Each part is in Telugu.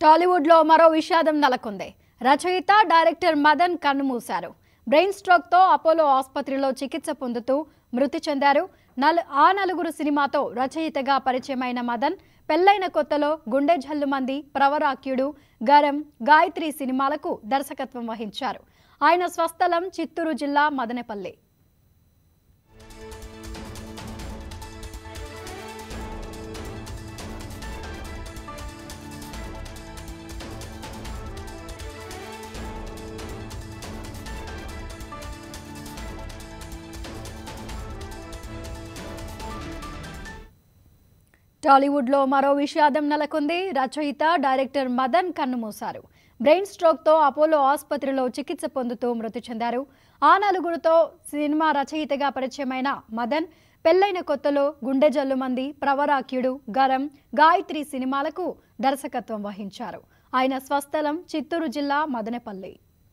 టాలీవుడ్లో మరో విషాదం నెలకొంది రచయిత డైరెక్టర్ మదన్ కన్నుమూశారు బ్రెయిన్ స్ట్రోక్తో అపోలో ఆసుపత్రిలో చికిత్స పొందుతూ మృతి చెందారు నలు ఆ నలుగురు సినిమాతో రచయితగా పరిచయమైన మదన్ పెళ్లైన కొత్తలో గుండె జల్లుమంది ప్రవరాక్యుడు గరం గాయత్రి సినిమాలకు దర్శకత్వం వహించారు ఆయన స్వస్థలం చిత్తూరు జిల్లా మదనపల్లి టాలీవుడ్లో మరో విషాదం నెలకొంది రచయిత డైరెక్టర్ మదన్ కన్నుమూశారు బ్రెయిన్ స్ట్రోక్తో అపోలో ఆసుపత్రిలో చికిత్స పొందుతూ మృతి చెందారు ఆ నలుగురితో సినిమా రచయితగా పరిచయమైన మదన్ పెళ్లైన కొత్తలో గుండె జల్లుమంది ప్రవరాక్యుడు గరం గాయత్రి సినిమాలకు దర్శకత్వం వహించారు ఆయన స్వస్థలం చిత్తూరు జిల్లా మదనపల్లి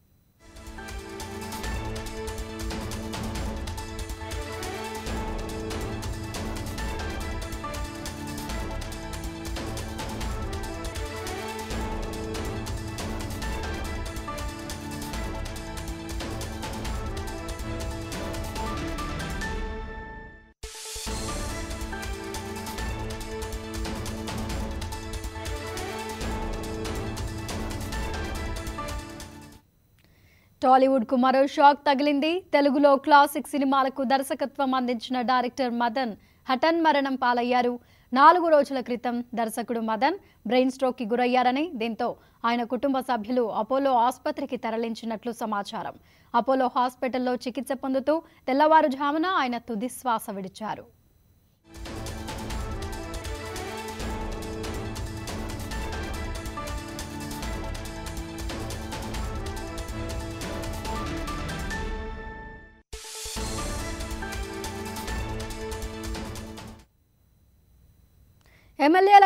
టాలీవుడ్ కు మరో షాక్ తగిలింది తెలుగులో క్లాసిక్ సినిమాలకు దర్శకత్వం అందించిన డైరెక్టర్ మదన్ హఠన్ మరణం పాలయ్యారు నాలుగు రోజుల క్రితం దర్శకుడు మదన్ బ్రెయిన్ స్ట్రోక్ కి గురయ్యారని దీంతో ఆయన కుటుంబ సభ్యులు అపోలో ఆసుపత్రికి తరలించినట్లు సమాచారం అపోలో హాస్పిటల్లో చికిత్స పొందుతూ తెల్లవారుజామున ఆయన తుది శ్వాస విడిచారు ఎమ్మెల్యేల